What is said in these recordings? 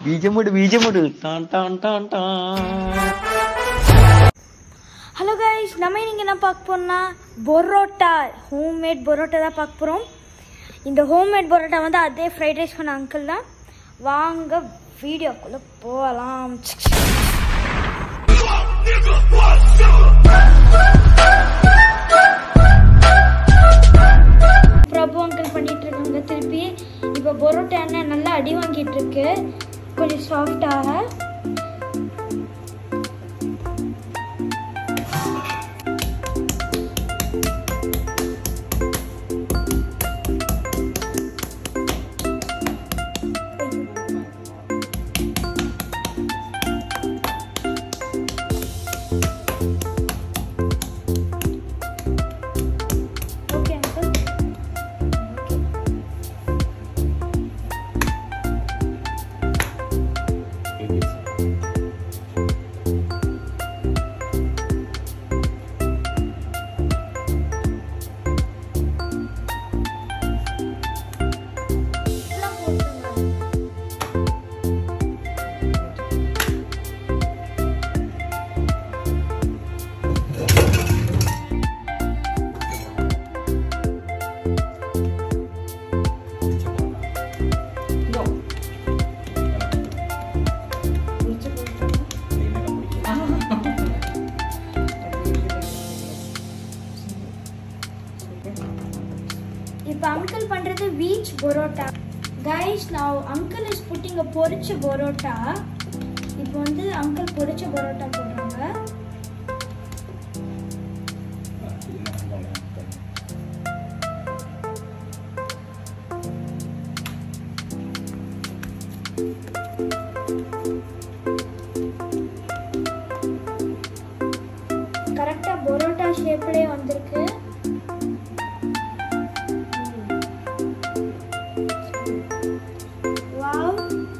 ബീജമുട് ബീജമുട് ടാൻ ടാൻ ടാൻ ടാൻ ஹலோ கைஸ் நம்ம இன்னைக்கு என்ன பார்க்க போறோம்னா பொரோட்டா ஹோம்மேட் பொரோட்டா தான் பார்க்க போகிறோம் இந்த ஹோம்மேட் பொரோட்டா வந்து அதே ஃப்ரைட் ரைஸ் பண்ண அங்கிள் தான் வாங்க வீடியோக்குள்ளே போகலாம் பிரபு அங்கிள் பண்ணிட்டு இருக்காங்க திருப்பி இப்போ பொரோட்டா எண்ணெய் நல்லா அடி வாங்கிட்டு இருக்கு கொஞ்சம் சாஃப்டாக ஓகே அங்கிள் எல்லாம் போட்டுருங்க இப்போ அங்கிள் பண்றது வீச் பரோட்டா கைஸ் நான் அங்கிள் இஸ் புட்டிங்க பொரிச்ச பரோட்டா இப்போ வந்து அங்கிள் பொரிச்ச பரோட்டா போடுறாங்க கரெக்டா பரோட்டா ஷேப்லயே வந்திருக்கு வாவ்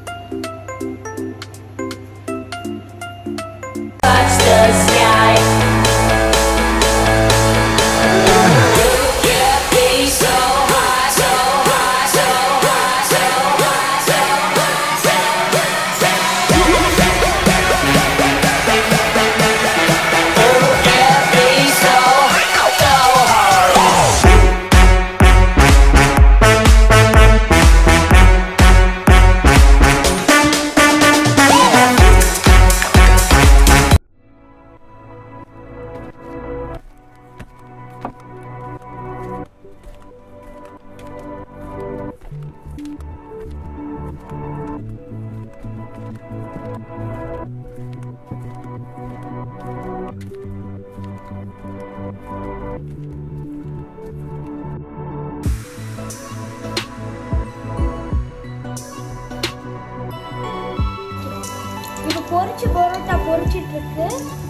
இப்போ பொரிச்ச பரோட்டா பொரிச்சிட்டு இருக்கு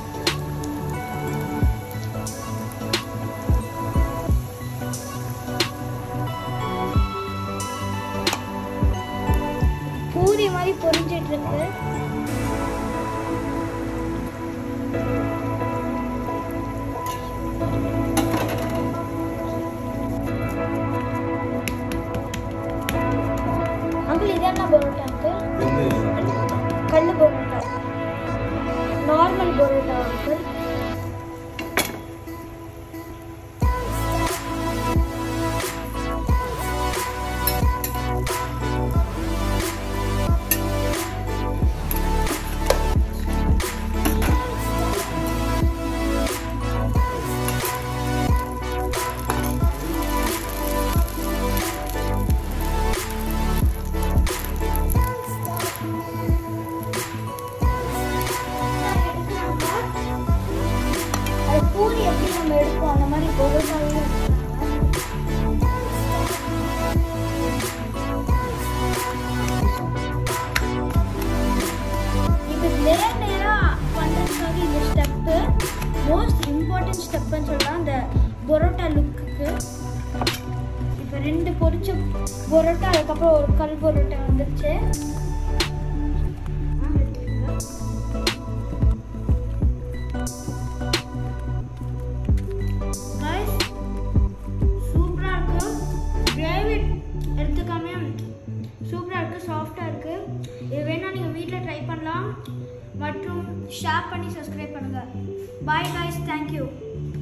பூரி மாதிரி பொரிச்சிட்டு இருக்கு அங்கிள் இது என்ன பரோட்டா அங்கிள் கல்லு பரோட்டா நார்மல் பரோட்டா அங்கிள் அது பூரி எப்படி நம்ம எடுப்போம் அந்த மாதிரி பரோட்டாவும் எடுக்கிறாங்க. இது லேயர் லேயரா பண்றதுக்காக இந்த ஸ்டெப்பு மோஸ்ட் இம்பார்ட்டன்ட் ஸ்டெப்னு சொல்லலாம் அந்த பரோட்டா லுக்குக்கு இப்போ ரெண்டு பொரிச்ச பரோட்டா அதுக்கப்புறம் ஒரு கல் பரோட்டா வந்துருச்சு ஆ, எடுத்துக்கோங்க. Guys, சூப்பரா இருக்கு கிரேவி எடுத்துக்காம சூப்பரா இருக்கு சாஃப்டா இருக்கு இது வேணா நீங்க பண்ணலாம் மற்றும் ஷேர் பண்ணி சப்ஸ்கிரைப் பண்ணுங்க பாய் guys தேங்க்யூ